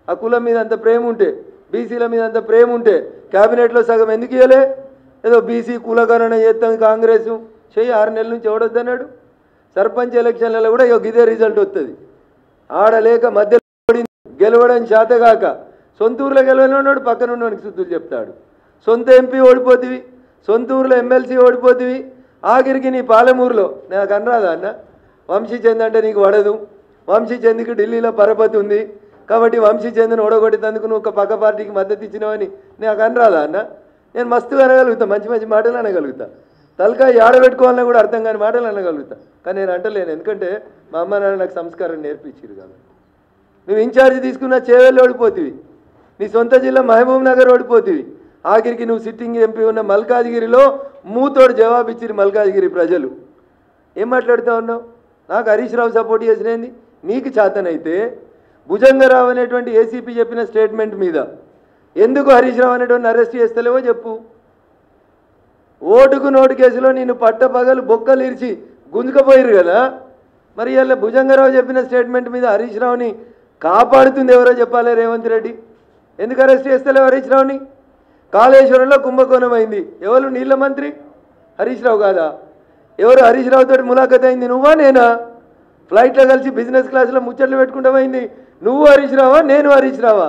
ఆ కులం మీద అంత ప్రేమ ఉంటే బీసీల మీద అంత ప్రేమ ఉంటే క్యాబినెట్లో సగం ఎందుకు ఇవ్వలే ఏదో బీసీ కులగణన చేస్తాం కాంగ్రెస్ చెయ్యి ఆరు నెలల నుంచి ఎవడొద్దన్నాడు సర్పంచ్ ఎలక్షన్లలో కూడా ఇక ఇదే రిజల్ట్ వస్తుంది ఆడలేక మధ్యలో ఓడింది. గెలవడం చేతగాక సొంత ఊర్లో గెలవనున్నాడు పక్కన ఉన్నవానికి శుద్ధులు చెప్తాడు సొంత ఎంపీ ఓడిపోతివి సొంత ఊర్లో ఎమ్మెల్సీ ఓడిపోతివి ఆఖరికి నీ పాలమూరులో నాకు అనరాదా అన్న వంశీ చంద్ అంటే నీకు పడదు వంశీ చంద్కి ఢిల్లీలో పరపతి ఉంది కాబట్టి వంశీ చంద్ని ఓడగొట్టేందుకు నువ్వు ఒక పక్క పార్టీకి మద్దతు ఇచ్చినావని నాకు అనరాదా అన్న నేను మస్తుగా అనగలుగుతా మంచి మంచి మాటలు అనగలుగుతా తలకాయ ఆడబెట్టుకోవాలని కూడా అర్థం కాని మాటలు అనగలుగుతా కానీ నేను అంటలేను ఎందుకంటే మా అమ్మ నాన్న నాకు సంస్కారం నేర్పించారు కాబట్టి నువ్వు ఇన్ఛార్జ్ తీసుకున్న చేవెళ్ళు ఓడిపోతివి నీ సొంత జిల్లా మహబూబ్ నగర్ ఓడిపోతివి ఆఖరికి నువ్వు సిట్టింగ్ ఎంపీ ఉన్న మల్కాజ్గిరిలో మూతోడు జవాబు ఇచ్చిరు మల్కాజ్గిరి ప్రజలు ఏం మాట్లాడుతా ఉన్నావు నాకు హరీష్ రావు సపోర్ట్ చేసినది నీకు చేతనైతే భుజంగరావు అనేటువంటి ఏసీపీ చెప్పిన స్టేట్మెంట్ మీద ఎందుకు హరీష్ రావు అనేటువంటి అరెస్ట్ చేస్తలేవో చెప్పు ఓటుకు నోటు కేసులో నిన్ను పట్టపగలు బొక్కలు ఇరిచి గుంజుకపోయారు కదా మరి ఇలా భుజంగరావు చెప్పిన స్టేట్మెంట్ మీద హరీష్ రావుని కాపాడుతుంది ఎవరో చెప్పాలి రేవంత్ రెడ్డి ఎందుకు అరెస్ట్ చేస్తలేవు హరీష్ రావుని కాళేశ్వరంలో కుంభకోణం అయింది ఎవరు నీళ్ళ మంత్రి హరీష్ రావు కాదా ఎవరు హరీష్ రావు తోటి ములాఖత్ అయింది నువ్వా నేనా ఫ్లైట్లో కలిసి బిజినెస్ క్లాస్లో ముచ్చట్లు పెట్టుకుంటూ పోయింది నువ్వు హరీష్ రావా నేను హరీష్ రావా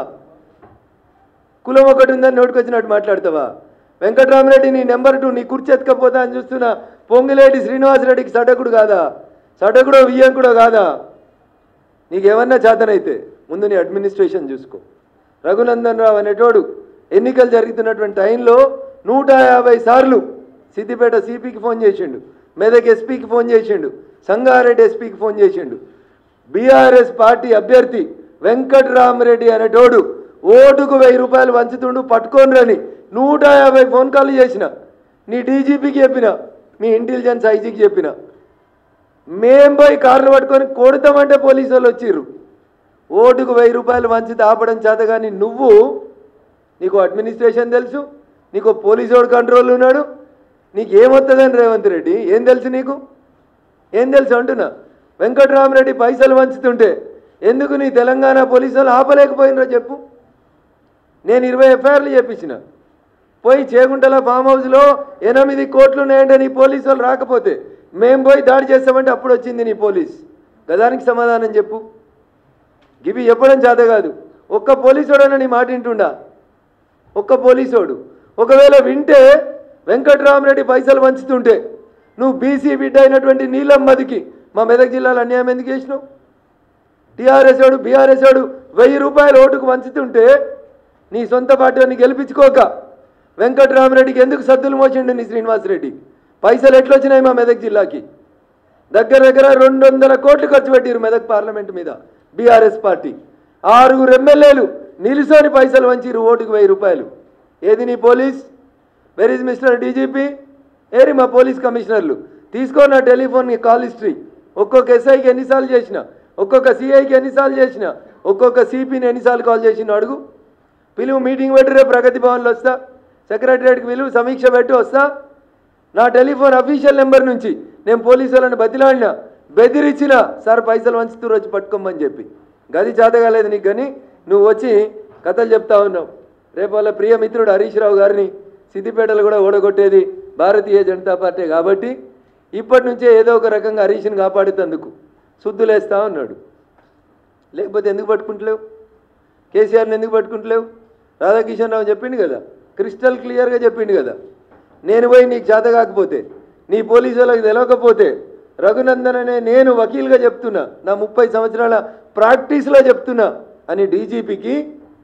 కులం ఒకటి ఉందని నోటుకొచ్చినట్టు మాట్లాడతావా వెంకటరామరెడ్డి నీ నెంబర్ టూ నీ కుర్చీ ఎత్తుకపోతా అని చూస్తున్నా పొంగిలేటి శ్రీనివాసరెడ్డికి సటకుడు కాదా సటకుడో వియ్యంకుడో కాదా నీకేమన్నా చేతనైతే ముందు నీ అడ్మినిస్ట్రేషన్ చూసుకో రఘునందన్ రావు అనేటోడు ఎన్నికలు జరుగుతున్నటువంటి టైంలో నూట యాభై సార్లు సిద్దిపేట సిపికి ఫోన్ చేసిండు మెదక్ ఎస్పీకి ఫోన్ చేసిండు సంగారెడ్డి ఎస్పీకి ఫోన్ చేసిండు బీఆర్ఎస్ పార్టీ అభ్యర్థి వెంకట్రామరెడ్డి అనేటోడు ఓటుకు వెయ్యి రూపాయలు వంచుతుండు పట్టుకొని రని నూట యాభై ఫోన్ కాల్ చేసిన నీ డీజీపీకి చెప్పిన మీ ఇంటెలిజెన్స్ ఐజీకి చెప్పిన మేం పోయి కార్లు పట్టుకొని కొడతామంటే పోలీసు వాళ్ళు వచ్చిర్రు ఓటుకు వెయ్యి రూపాయలు వంచితే ఆపడం చేత కానీ నువ్వు నీకు అడ్మినిస్ట్రేషన్ తెలుసు నీకు పోలీసు వాడు కంట్రోల్ ఉన్నాడు నీకు ఏమొస్తుందని రేవంత్ రెడ్డి ఏం తెలుసు నీకు ఏం తెలుసు అంటున్నా వెంకటరామరెడ్డి పైసలు వంచుతుంటే ఎందుకు నీ తెలంగాణ పోలీసు వాళ్ళు ఆపలేకపోయినరో చెప్పు నేను ఇరవై ఎఫ్ఐఆర్లు చేపించిన పోయి చేగుంటల ఫామ్ హౌస్లో ఎనిమిది కోట్లు ఉన్నాయంటే నీ పోలీసు వాళ్ళు రాకపోతే మేం పోయి దాడి చేస్తామంటే అప్పుడు వచ్చింది నీ పోలీస్ గదానికి సమాధానం చెప్పు గివి చెప్పడం చేత కాదు ఒక్క పోలీసోడన్నా నీ మాట వింటుండా ఒక్క పోలీసోడు ఒకవేళ వింటే వెంకట్రామరెడ్డి పైసలు వంచుతుంటే నువ్వు బీసీ బిడ్డ అయినటువంటి నీలమ్మదికి మా మెదక్ జిల్లాలో అన్యాయం ఎందుకు చేసినావు టీఆర్ఎస్ వాడు బీఆర్ఎస్ వాడు వెయ్యి రూపాయలు ఓటుకు వంచుతుంటే నీ సొంత పార్టీని గెలిపించుకోక వెంకట్రామరెడ్డికి ఎందుకు సద్దులు మోసిండు నీ శ్రీనివాసరెడ్డి పైసలు ఎట్లొచ్చినాయి మా మెదక్ జిల్లాకి దగ్గర దగ్గర రెండు వందల కోట్లు ఖర్చు పెట్టారు మెదక్ పార్లమెంట్ మీద బీఆర్ఎస్ పార్టీ ఆరుగురు ఎమ్మెల్యేలు నిలుసోని పైసలు వంచిరు ఓటుకు వెయ్యి రూపాయలు ఏది నీ police where is mister DGP ఏరి మా పోలీస్ కమిషనర్లు తీసుకో నా టెలిఫోన్ కాల్ హిస్టరీ ఒక్కొక్క ఎస్ఐకి ఎన్నిసార్లు చేసిన ఒక్కొక్క సిఐకి ఎన్నిసార్లు చేసిన ఒక్కొక్క సిపిని ఎన్నిసార్లు కాల్ చేసిన అడుగు పిలువు మీటింగ్ పెట్టి రేపు ప్రగతి భవన్లో వస్తా సెక్రటరియట్కి పిలువు సమీక్ష పెట్టి వస్తా నా టెలిఫోన్ అఫీషియల్ నెంబర్ నుంచి నేను పోలీసు వాళ్ళని బతిలాడినా బెదిరించిన సార్ పైసలు వంచుతూ వచ్చి పట్టుకోమని చెప్పి గది చేతగాలేదు నీకు కానీ నువ్వు వచ్చి కథలు చెప్తా ఉన్నావు రేపు వాళ్ళ ప్రియ మిత్రుడు హరీష్ రావు గారిని సిద్దిపేటలో కూడా ఓడగొట్టేది భారతీయ జనతా పార్టీ కాబట్టి ఇప్పటి నుంచే ఏదో ఒక రకంగా హరీష్ని కాపాడుతందుకు శుద్ధులేస్తా ఉన్నాడు లేకపోతే ఎందుకు పట్టుకుంటలేవు కేసీఆర్ని ఎందుకు పట్టుకుంటలేవు రాధాకిషన్ రావు చెప్పిండు కదా క్రిస్టల్ క్లియర్గా చెప్పిండు కదా నేను పోయి నీకు చేత కాకపోతే నీ పోలీసు వాళ్ళకి తెలియకపోతే రఘునందన్ అనే నేను వకీల్గా చెప్తున్నా నా ముప్పై సంవత్సరాల ప్రాక్టీస్లో చెప్తున్నా అని డీజీపీకి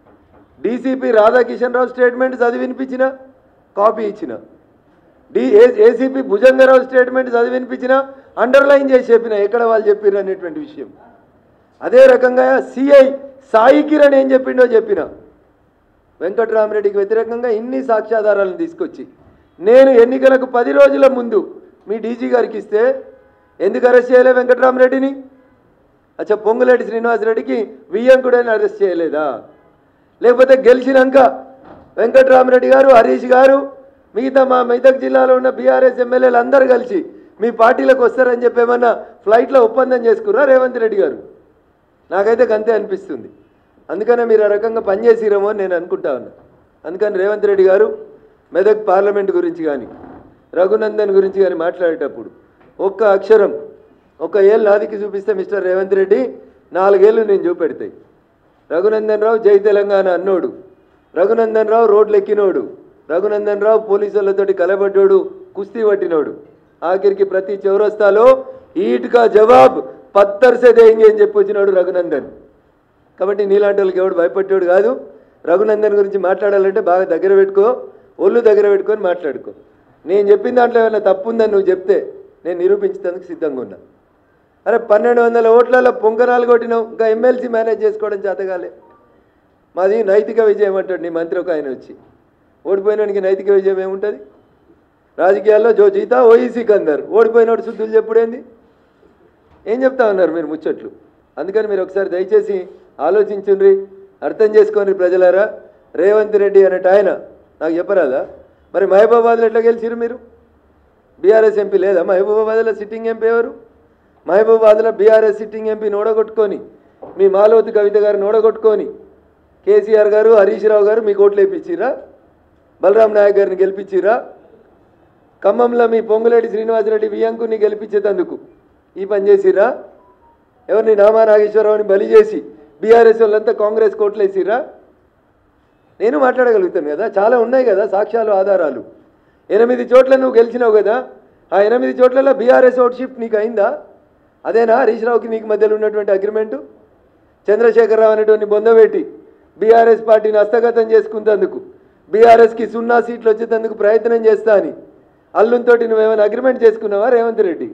డీసీపీ రాధాకిషన్ రావు స్టేట్మెంట్ చదివి వినిపించిన కాపీ ఇచ్చిన డి ఏసీపీ భుజంగరావు స్టేట్మెంట్ చదివి వినిపించిన అండర్లైన్ చేసి చెప్పిన ఎక్కడ వాళ్ళు చెప్పారు అనేటువంటి విషయం అదే రకంగా సిఐ సాయి కిరణ్ ఏం చెప్పిండో చెప్పిన వెంకట్రామరెడ్డికి వ్యతిరేకంగా ఇన్ని సాక్ష్యాధారాలను తీసుకొచ్చి నేను ఎన్నికలకు పది రోజుల ముందు మీ డీజీ గారికి ఇస్తే ఎందుకు అరెస్ట్ చేయలే వెంకట్రామరెడ్డిని అచ్చా పొంగులేటి శ్రీనివాసరెడ్డికి వియ్యంకుడని అరెస్ట్ చేయలేదా లేకపోతే గెలిచినాక వెంకట్రామరెడ్డి గారు హరీష్ గారు మిగతా మా మెదక్ జిల్లాలో ఉన్న బీఆర్ఎస్ ఎమ్మెల్యేలు అందరూ కలిసి మీ పార్టీలకు వస్తారని చెప్పి ఏమన్నా ఫ్లైట్లో ఒప్పందం చేసుకుర్రా రేవంత్ రెడ్డి గారు నాకైతే గంతే అనిపిస్తుంది అందుకనే మీరు ఆ రకంగా పనిచేసిరేమో అని నేను అనుకుంటా ఉన్నా అందుకని రేవంత్ రెడ్డి గారు మెదక్ పార్లమెంట్ గురించి కానీ రఘునందన్ గురించి కానీ మాట్లాడేటప్పుడు ఒక్క అక్షరం ఒక ఏళ్ళు నాదికి చూపిస్తే మిస్టర్ రేవంత్ రెడ్డి నాలుగేళ్ళు నేను చూపెడతాయి రఘునందన్ రావు జై తెలంగాణ అన్నోడు రఘునందన్ రావు రోడ్లు ఎక్కినోడు రఘునందన్ రావు పోలీసులతోటి కలబడ్డోడు కుస్తీ పట్టినోడు ఆఖరికి ప్రతి చౌరస్తాలో ఈట్కా జవాబ్ పత్తర్ సే దేంగి అని చెప్పి వచ్చినాడు రఘునందన్ కాబట్టి నీలాంటి వాళ్ళకి ఎవడు భయపడ్డాడు కాదు రఘునందన్ గురించి మాట్లాడాలంటే బాగా దగ్గర పెట్టుకో ఒళ్ళు దగ్గర పెట్టుకొని మాట్లాడుకో నేను చెప్పిన దాంట్లో ఏమైనా తప్పు ఉందని నువ్వు చెప్తే నేను నిరూపించేందుకు సిద్ధంగా ఉన్నా అరే పన్నెండు వందల ఓట్లలో పొంకనాలు కొట్టినావు ఇంకా ఎమ్మెల్సీ మేనేజ్ చేసుకోవడం చేతగాలే మాది నైతిక విజయం అంటాడు నీ మంత్రి ఒక ఆయన వచ్చి ఓడిపోయినానికి నైతిక విజయం ఏముంటుంది రాజకీయాల్లో జో జీతా ఓఈ సికందర్ ఓడిపోయినోడు శుద్ధులు చెప్పుడేంది ఏం చెప్తా ఉన్నారు మీరు ముచ్చట్లు అందుకని మీరు ఒకసారి దయచేసి ఆలోచించుండ్రి అర్థం చేసుకోండి ప్రజలారా రేవంత్ రెడ్డి అనేట ఆయన నాకు చెప్పరాదా మరి మహబూబాబాద్లో ఎట్లా గెలిచిరు మీరు బీఆర్ఎస్ ఎంపీ లేదా మహబూబాబాద్లో సిట్టింగ్ ఎంపీ ఎవరు మహబూబాబాద్లో బీఆర్ఎస్ సిట్టింగ్ ఎంపీని ఓడగొట్టుకొని మీ మాలవతి కవిత గారిని ఓడగొట్టుకొని కేసీఆర్ గారు హరీష్ రావు గారు మీకు ఓట్లు వేయించిరా బలరాం నాయక్ గారిని గెలిపించిరా ఖమ్మంలో మీ పొంగులేటి శ్రీనివాసరెడ్డి వియంకుని గెలిపించేటందుకు ఈ పని చేసిరా ఎవరిని నామా నాగేశ్వరరావుని బలి చేసి బీఆర్ఎస్ వాళ్ళంతా కాంగ్రెస్ కోట్లేసిరా నేను మాట్లాడగలుగుతాను కదా చాలా ఉన్నాయి కదా సాక్ష్యాలు ఆధారాలు ఎనిమిది చోట్ల నువ్వు గెలిచినావు కదా ఆ ఎనిమిది చోట్లలో బీఆర్ఎస్ ఓట్ షిఫ్ట్ నీకు అయిందా అదేనా హరీష్ రావుకి నీకు మధ్యలో ఉన్నటువంటి అగ్రిమెంటు చంద్రశేఖరరావు అనేటువంటి బొందబెట్టి బీఆర్ఎస్ పార్టీని హస్తగతం చేసుకున్నందుకు బీఆర్ఎస్కి సున్నా సీట్లు వచ్చేందుకు ప్రయత్నం చేస్తా అని అల్లుంతోటి నువ్వేమైనా అగ్రిమెంట్ చేసుకున్నావా రేవంత్ రెడ్డి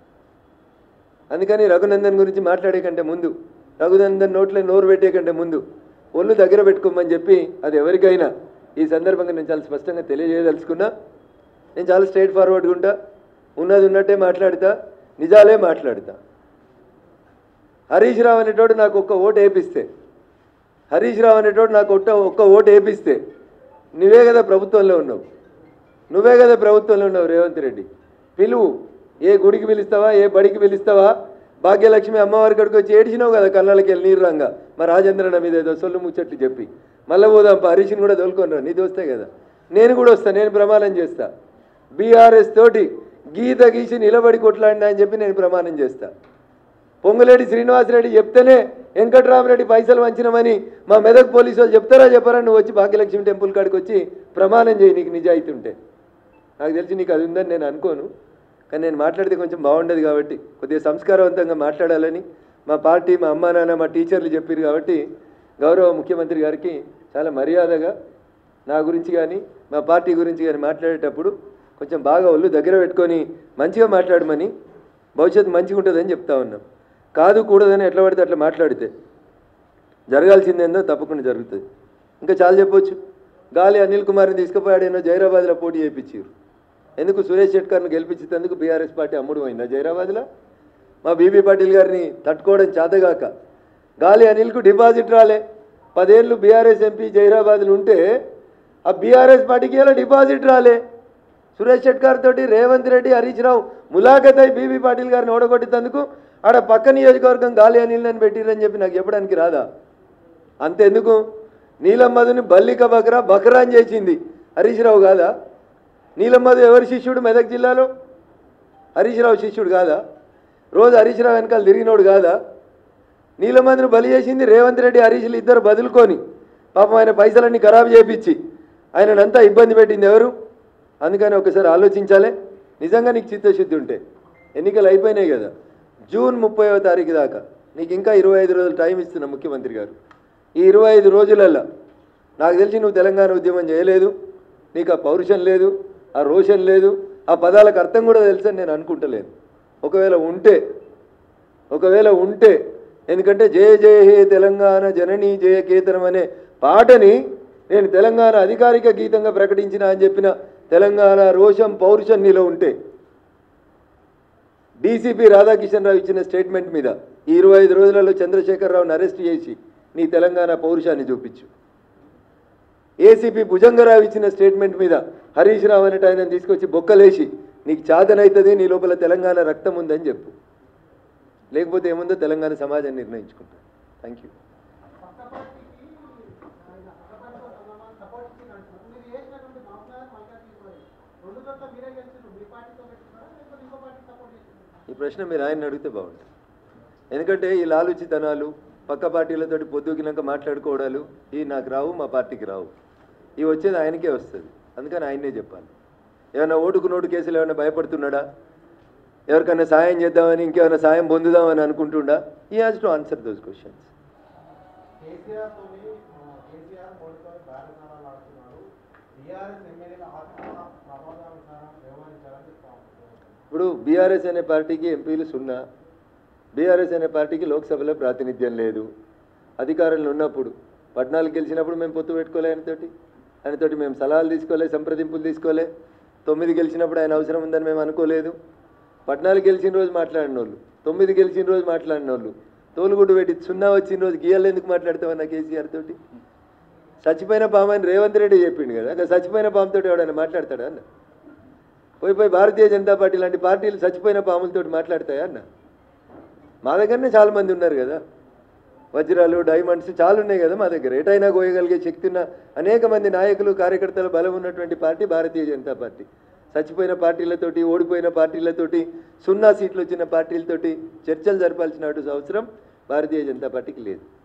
అందుకని రఘునందన్ గురించి మాట్లాడే కంటే ముందు రఘునందన్ నోట్లో నోరు పెట్టే కంటే ముందు ఒళ్ళు దగ్గర పెట్టుకోమని చెప్పి అది ఎవరికైనా ఈ సందర్భంగా నేను చాలా స్పష్టంగా తెలియజేయదలుచుకున్నా నేను చాలా స్ట్రైట్ ఫార్వర్డ్గా ఉంటా ఉన్నది ఉన్నట్టే మాట్లాడతా నిజాలే మాట్లాడతా హరీష్ రావు అనేటోడు నాకు ఒక్క ఓటు వేపిస్తే హరీష్ రావు అనేటోడు నాకు ఒక్క ఒక్క ఓటు వేపిస్తే నువ్వే కదా ప్రభుత్వంలో ఉన్నావు నువ్వే కదా ప్రభుత్వంలో ఉన్నావు రేవంత్ రెడ్డి పిలువు ఏ గుడికి పిలుస్తావా ఏ బడికి పిలుస్తావా భాగ్యలక్ష్మి అమ్మవారి కాడికి వచ్చి ఏడిచినావు కదా కళ్ళకి వెళ్ళి నీరు రంగా మా రాజేంద్రన మీద ఏదో సొల్లు ముచ్చట్లు చెప్పి మళ్ళీ పోదాం పా, హరీష్ని కూడా తోలుకొని రా నీది వస్తే కదా నేను కూడా వస్తా నేను ప్రమాణం చేస్తా బీఆర్ఎస్ తోటి గీత గీసి నిలబడి కొట్లాడినా అని చెప్పి నేను ప్రమాణం చేస్తా పొంగులేటి శ్రీనివాసరెడ్డి చెప్తేనే వెంకట్రామరెడ్డి పైసలు వంచినమని మా మెదక్ పోలీసు వాళ్ళు చెప్తారా చెప్పారా నువ్వు వచ్చి భాగ్యలక్ష్మి టెంపుల్ కాడికి వచ్చి ప్రమాణం చేయి నీకు నిజాయితీ ఉంటే నాకు తెలిసి నీకు అది ఉందని నేను అనుకోను కానీ నేను మాట్లాడితే కొంచెం బాగుండదు కాబట్టి కొద్దిగా సంస్కారవంతంగా మాట్లాడాలని మా పార్టీ మా అమ్మా నాన్న మా టీచర్లు చెప్పారు కాబట్టి గౌరవ ముఖ్యమంత్రి గారికి చాలా మర్యాదగా నా గురించి కానీ మా పార్టీ గురించి కానీ మాట్లాడేటప్పుడు కొంచెం బాగా ఒళ్ళు దగ్గర పెట్టుకొని మంచిగా మాట్లాడమని భవిష్యత్తు మంచిగా ఉంటుందని చెప్తా ఉన్నాం కాదు కూడదని ఎట్లా పడితే అట్లా మాట్లాడితే జరగాల్సిందేందో తప్పకుండా జరుగుతుంది ఇంకా చాలా చెప్పొచ్చు గాలి అనిల్ కుమార్ని తీసుకుపోయాడేనో జైరాబాద్లో పోటీ చేయించారు ఎందుకు సురేష్ షెట్కర్ను గెలిపించేందుకు బీఆర్ఎస్ పార్టీ అమ్ముడు పోయిందా జైరాబాద్లో మా బీబీ పాటిల్ గారిని తట్టుకోవడం చేతగాక గాలి అనిల్కు డిపాజిట్ రాలే పదేళ్ళు బీఆర్ఎస్ ఎంపీ జైరాబాద్లు ఉంటే ఆ బీఆర్ఎస్ పార్టీకి ఇలా డిపాజిట్ రాలే సురేష్ షెట్కర్ తోటి రేవంత్ రెడ్డి హరీష్ రావు ములాఖత్ అయి బీబీ పాటిల్ గారిని ఓడగొట్టేందుకు ఆడ పక్క నియోజకవర్గం గాలి అనిల్ని పెట్టిరని చెప్పి నాకు చెప్పడానికి రాదా అంతెందుకు నీలమ్మధుని బల్లిక బక్రా బక్రా అని చేసింది హరీష్ రావు కాదా నీలమ్మధు ఎవరి శిష్యుడు మెదక్ జిల్లాలో హరీష్ రావు శిష్యుడు కాదా రోజు హరీష్ రావు వెనకాల తిరిగినోడు కాదా నీలమ్మధుని బలి చేసింది రేవంత్ రెడ్డి హరీష్లు ఇద్దరు బదులుకొని పాపం ఆయన పైసలన్నీ ఖరాబు చేపించి ఆయనంతా ఇబ్బంది పెట్టింది ఎవరు అందుకని ఒకసారి ఆలోచించాలి నిజంగా నీకు చిత్తశుద్ధి ఉంటే ఎన్నికలు అయిపోయినాయి కదా జూన్ ముప్పైవ తారీఖు దాకా నీకు ఇంకా ఇరవై ఐదు రోజులు టైం ఇస్తున్నా ముఖ్యమంత్రి గారు ఈ ఇరవై ఐదు రోజులల్లో నాకు తెలిసి నువ్వు తెలంగాణ ఉద్యమం చేయలేదు నీకు ఆ పౌరుషం లేదు ఆ రోషన్ లేదు ఆ పదాలకు అర్థం కూడా తెలుసని నేను అనుకుంటలేను ఒకవేళ ఉంటే ఒకవేళ ఉంటే ఎందుకంటే జయ జయ హే తెలంగాణ జననీ జయ కేతనం అనే పాటని నేను తెలంగాణ అధికారిక గీతంగా ప్రకటించిన అని చెప్పిన తెలంగాణ రోషం పౌరుషం నీలో ఉంటే డీసీపీ రాధాకిషన్ రావు ఇచ్చిన స్టేట్మెంట్ మీద ఈ ఇరవై ఐదు రోజులలో చంద్రశేఖరరావుని అరెస్ట్ చేసి నీ తెలంగాణ పౌరుషాన్ని చూపించు ఏసీపీ భుజంగరావు ఇచ్చిన స్టేట్మెంట్ మీద హరీష్ రావు అనేట ఆయన తీసుకొచ్చి బొక్కలేసి నీకు చాతనైతుంది నీ లోపల తెలంగాణ రక్తం ఉందని చెప్పు లేకపోతే ఏముందో తెలంగాణ సమాజం నిర్ణయించుకుంటా థ్యాంక్ యూ ఈ ప్రశ్న మీరు ఆయన అడిగితే బాగుంటుంది ఎందుకంటే ఈ లాలుచితనాలు పక్క పార్టీలతోటి పొద్దుకినాక మాట్లాడుకోవడాలు ఈ నాకు రావు మా పార్టీకి రావు ఇవి వచ్చేది ఆయనకే వస్తుంది అందుకని ఆయనే చెప్పాలి ఏమైనా ఓటుకు నోటు కేసులు ఏమైనా భయపడుతున్నాడా ఎవరికైనా సాయం చేద్దామని ఇంకేమైనా సాయం పొందుదామని అనుకుంటుండా ఈ has to answer those questions KCR తోని ఆ, కేసీఆర్ మోడీతో బేరసారాలు ఆడుతున్నారు టీఆర్ఎస్ ఎమ్మెల్యేల ఆత్మ ప్రమాదానుసారం వ్యవహరించాలని చెప్తా ఇప్పుడు బీఆర్ఎస్ అనే పార్టీకి ఎంపీలు సున్నా బీఆర్ఎస్ అనే పార్టీకి లోక్సభలో ప్రాతినిధ్యం లేదు అధికారంలో ఉన్నప్పుడు పద్నాలుగు గెలిచినప్పుడు మేము పొత్తు పెట్టుకోలే ఆయనతోటి ఆయనతోటి మేము సలహాలు తీసుకోలే సంప్రదింపులు తీసుకోలే తొమ్మిది గెలిచినప్పుడు ఆయన అవసరం ఉందని మేము అనుకోలేదు పద్నాలుగు గెలిచిన రోజు మాట్లాడిన వాళ్ళు తొమ్మిది గెలిచిన రోజు మాట్లాడిన వాళ్ళు తోలుగుడ్డు పెట్టి సున్నా వచ్చిన రోజు గీయాలు ఎందుకు మాట్లాడతామన్నా కేసీఆర్ తోటి చచ్చిపోయిన పాము అని రేవంత్ రెడ్డి చెప్పిండు కదా ఇంకా చచ్చిపోయిన పాముతో ఎవడైనా మాట్లాడతాడా అన్న పోయి పోయి భారతీయ జనతా పార్టీ లాంటి పార్టీలు చచ్చిపోయిన పాములతోటి మాట్లాడతాయా అన్న మా దగ్గరనే చాలా మంది ఉన్నారు కదా వజ్రాలు డైమండ్స్ చాలా ఉన్నాయి కదా మా దగ్గర ఎటైనా కోయగలిగే శక్తి ఉన్న అనేక మంది నాయకులు కార్యకర్తల బలం ఉన్నటువంటి పార్టీ భారతీయ జనతా పార్టీ చచ్చిపోయిన పార్టీలతోటి ఓడిపోయిన పార్టీలతోటి సున్నా సీట్లు వచ్చిన పార్టీలతోటి చర్చలు జరపాల్సిన అవసరం భారతీయ జనతా పార్టీకి లేదు